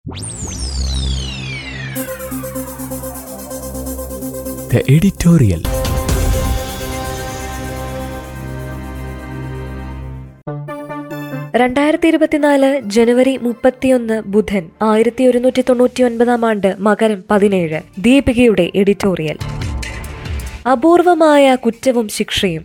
The editorial. രണ്ടായിരത്തി ഇരുപത്തിനാല് ജനുവരി മുപ്പത്തിയൊന്ന് ബുധൻ ആയിരത്തി ഒരുന്നൂറ്റി തൊണ്ണൂറ്റി ഒൻപതാം ആണ്ട് മകരം പതിനേഴ് ദീപികയുടെ എഡിറ്റോറിയൽ അപൂർവമായ കുറ്റവും ശിക്ഷയും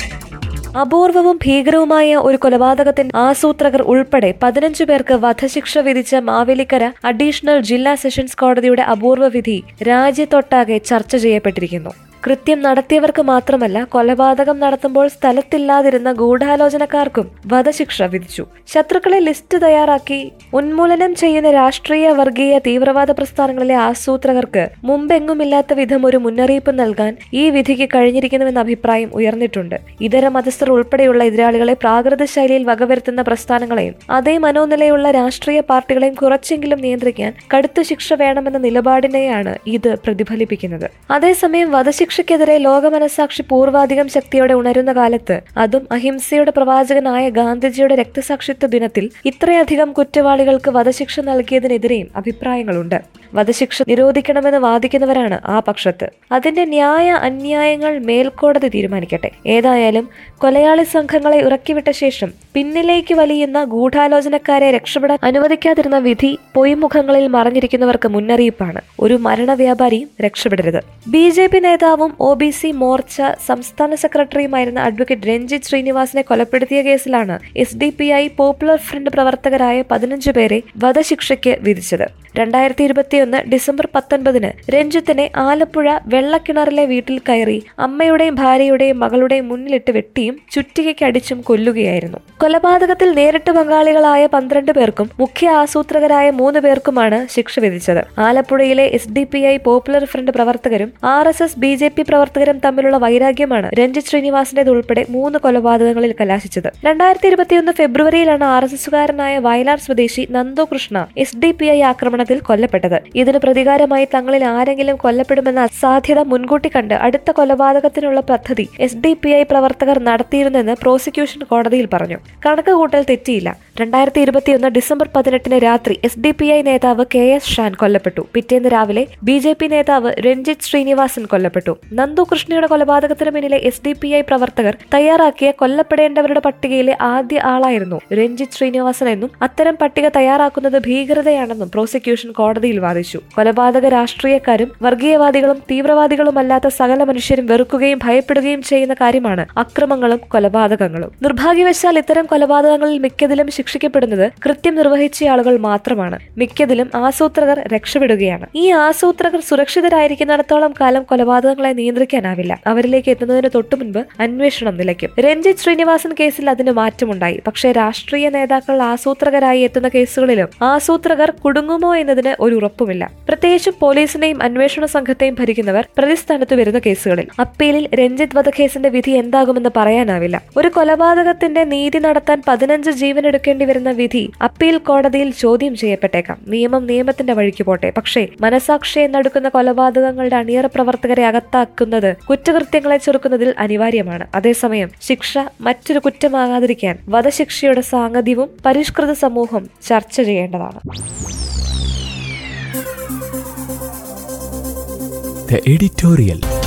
അപൂർവവും ഭീകരവുമായ ഒരു കൊലപാതകത്തിന്റെ ആസൂത്രകർ ഉൾപ്പെടെ പതിനഞ്ചു പേർക്ക് വധശിക്ഷ വിധിച്ച മാവേലിക്കര അഡീഷണൽ ജില്ലാ സെഷൻസ് കോടതിയുടെ അപൂർവ വിധി രാജ്യത്തൊട്ടാകെ ചർച്ച ചെയ്യപ്പെട്ടിരിക്കുന്നു കൃത്യം നടത്തിയവർക്ക് മാത്രമല്ല കൊലപാതകം നടത്തുമ്പോൾ സ്ഥലത്തില്ലാതിരുന്ന ഗൂഢാലോചനക്കാർക്കും വധശിക്ഷ വിധിച്ചു ശത്രുക്കളെ ലിസ്റ്റ് തയ്യാറാക്കി ഉന്മൂലനം ചെയ്യുന്ന രാഷ്ട്രീയ വർഗീയ തീവ്രവാദ പ്രസ്ഥാനങ്ങളിലെ ആസൂത്രകർക്ക് മുമ്പെങ്ങുമില്ലാത്ത വിധം ഒരു മുന്നറിയിപ്പ് നൽകാൻ ഈ വിധിക്ക് കഴിഞ്ഞിരിക്കുന്നുവെന്ന അഭിപ്രായം ഉയർന്നിട്ടുണ്ട് ഇതര മതസ്ഥർ ഉൾപ്പെടെയുള്ള എതിരാളികളെ പ്രാകൃത ശൈലിയിൽ വകവരുത്തുന്ന പ്രസ്ഥാനങ്ങളെയും അതേ മനോനിലയുള്ള രാഷ്ട്രീയ പാർട്ടികളെയും കുറച്ചെങ്കിലും നിയന്ത്രിക്കാൻ കടുത്ത ശിക്ഷ വേണമെന്ന നിലപാടിനെയാണ് ഇത് പ്രതിഫലിപ്പിക്കുന്നത് അതേസമയം വധശിക്ഷയ്ക്കെതിരെ ലോകമനസാക്ഷി പൂർവാധികം ശക്തിയോടെ ഉണരുന്ന കാലത്ത് അതും അഹിംസയുടെ പ്രവാചകനായ ഗാന്ധിജിയുടെ രക്തസാക്ഷിത്വ ദിനത്തിൽ ഇത്രയധികം കുറ്റവാളികൾക്ക് വധശിക്ഷ നൽകിയതിനെതിരെയും അഭിപ്രായങ്ങളുണ്ട് വധശിക്ഷ നിരോധിക്കണമെന്ന് വാദിക്കുന്നവരാണ് ആ പക്ഷത്ത് അതിന്റെ ന്യായ അന്യായങ്ങൾ മേൽക്കോടതി തീരുമാനിക്കട്ടെ ഏതായാലും കൊലയാളി സംഘങ്ങളെ ഇറക്കിവിട്ട ശേഷം പിന്നിലേക്ക് വലിയുന്ന ഗൂഢാലോചനക്കാരെ രക്ഷപ്പെടാൻ അനുവദിക്കാതിരുന്ന വിധി പൊയ്മുഖങ്ങളിൽ മറഞ്ഞിരിക്കുന്നവർക്ക് മുന്നറിയിപ്പാണ് ഒരു മരണവ്യാപാരിയും രക്ഷപ്പെടരുത് ബി ജെ പി നേതാവും ഒ ബി സി മോർച്ച സംസ്ഥാന സെക്രട്ടറിയുമായിരുന്ന അഡ്വക്കേറ്റ് രഞ്ജിത്ത് ശ്രീനിവാസിനെ കൊലപ്പെടുത്തിയ കേസിലാണ് S D P I popular front പ്രവർത്തകരായ പതിനഞ്ചു പേരെ വധശിക്ഷയ്ക്ക് വിധിച്ചത് രണ്ടായിരത്തി ഇരുപത്തിയൊന്ന് ഡിസംബർ പത്തൊൻപതിന് രഞ്ജിത്തിനെ ആലപ്പുഴ വെള്ളക്കിണറിലെ വീട്ടിൽ കയറി അമ്മയുടെയും ഭാര്യയുടെയും മകളുടെയും മുന്നിലിട്ട് വെട്ടിയും ചുറ്റികയ്ക്ക് അടിച്ചും കൊല്ലുകയായിരുന്നു കൊലപാതകത്തിൽ നേരിട്ട് പങ്കാളികളായ പന്ത്രണ്ട് പേർക്കും മുഖ്യ ആസൂത്രകരായ മൂന്ന് പേർക്കുമാണ് ശിക്ഷ വിധിച്ചത് ആലപ്പുഴയിലെ S D P I popular front പ്രവർത്തകരും R S S B J P പ്രവർത്തകരും തമ്മിലുള്ള വൈരാഗ്യമാണ് രഞ്ജിത്ത് ശ്രീനിവാസിന്റേത് ഉൾപ്പെടെ മൂന്ന് കൊലപാതകങ്ങളിൽ കലാശിച്ചത് രണ്ടായിരത്തി ഇരുപത്തിയൊന്ന് ഫെബ്രുവരിയിലാണ് ആർ എസ് എസുകാരനായ വയലാർ സ്വദേശി Nandu Krishna S D P I ആക്രമണത്തിൽ കൊല്ലപ്പെട്ടത് ഇതിന് പ്രതികാരമായി തങ്ങളിൽ ആരെങ്കിലും കൊല്ലപ്പെടുമെന്ന സാധ്യത മുൻകൂട്ടി കണ്ട് അടുത്ത കൊലപാതകത്തിനുള്ള പദ്ധതി എസ് ഡി പി ഐ പ്രവർത്തകർ നടത്തിയിരുന്നെന്ന് പ്രോസിക്യൂഷൻ കോടതിയിൽ പറഞ്ഞു കണക്ക് കൂട്ടൽ തെറ്റിയില്ല രണ്ടായിരത്തി ഇരുപത്തിയൊന്ന് ഡിസംബർ പതിനെട്ടിന് രാത്രി എസ് ഡി പി ഐ നേതാവ് കെ എസ് ഷാൻ കൊല്ലപ്പെട്ടു പിറ്റേന്ന് രാവിലെ ബി ജെ പി നേതാവ് രഞ്ജിത്ത് ശ്രീനിവാസൻ കൊല്ലപ്പെട്ടു നന്ദു കൃഷ്ണയുടെ കൊലപാതകത്തിന് പിന്നിലെ എസ് ഡി പി ഐ പ്രവർത്തകർ തയ്യാറാക്കിയ കൊല്ലപ്പെടേണ്ടവരുടെ പട്ടികയിലെ ആദ്യ ആളായിരുന്നു രഞ്ജിത്ത് ശ്രീനിവാസൻ എന്നും അത്തരം പട്ടിക തയ്യാറാക്കുന്നത് ഭീകരതയാണെന്നും പ്രോസിക്യൂഷൻ കോടതിയിൽ വാദിച്ചു കൊലപാതക രാഷ്ട്രീയക്കാരും വർഗീയവാദികളും തീവ്രവാദികളുമല്ലാത്ത സകല മനുഷ്യരും വെറുക്കുകയും ഭയപ്പെടുകയും ചെയ്യുന്ന കാര്യമാണ് അക്രമങ്ങളും കൊലപാതകങ്ങളും നിർഭാഗ്യവശാൽ ഇത്തരം കൊലപാതകങ്ങളിൽ മിക്കതിലും ശിക്ഷിക്കപ്പെടുന്നത് കൃത്യം നിർവഹിച്ച ആളുകൾ മാത്രമാണ് മിക്കതിലും ആസൂത്രകർ രക്ഷപ്പെടുകയാണ് ഈ ആസൂത്രകർ സുരക്ഷിതരായിരിക്കുന്നിടത്തോളം കാലം കൊലപാതകങ്ങളെ നിയന്ത്രിക്കാനാവില്ല അവരിലേക്ക് എത്തുന്നതിന് തൊട്ടു മുൻപ് അന്വേഷണം നിലയ്ക്കും രഞ്ജിത്ത് ശ്രീനിവാസൻ കേസിൽ അതിന് മാറ്റമുണ്ടായി പക്ഷേ രാഷ്ട്രീയ നേതാക്കൾ ആസൂത്രകരായി എത്തുന്ന കേസുകളിലും ആസൂത്രകർ കുടുങ്ങുമോ എന്നതിന് ഒരു ഉറപ്പുമില്ല പ്രത്യേകിച്ചും പോലീസിനെയും അന്വേഷണ സംഘത്തെയും ഭരിക്കുന്നവർ പ്രതിസ്ഥാനത്ത് വരുന്ന കേസുകളിൽ അപ്പീലിൽ രഞ്ജിത്ത് വധക്കേസിന്റെ വിധി എന്താകുമെന്ന് പറയാനാവില്ല ഒരു കൊലപാതകത്തിന്റെ നീതി നടത്താൻ പതിനഞ്ച് ജീവൻ എടുക്കേണ്ടി വരുന്ന വിധി അപ്പീൽ കോടതിയിൽ ചോദ്യം ചെയ്യപ്പെട്ടേക്കാം നിയമം നിയമത്തിന്റെ വഴിക്ക് പോട്ടെ പക്ഷേ മനസാക്ഷിയെ നടുക്കുന്ന കൊലപാതകങ്ങളുടെ അണിയറ പ്രവർത്തകരെ അകത്താക്കുന്നത് കുറ്റകൃത്യങ്ങളെ ചെറുക്കുന്നതിൽ അനിവാര്യമാണ് അതേസമയം ശിക്ഷ മറ്റൊരു കുറ്റമാകാതിരിക്കാൻ വധശിക്ഷയുടെ സാങ്കത്യവും പരിഷ്കൃത സമൂഹം ചർച്ച ചെയ്യേണ്ടതാണ് The editorial.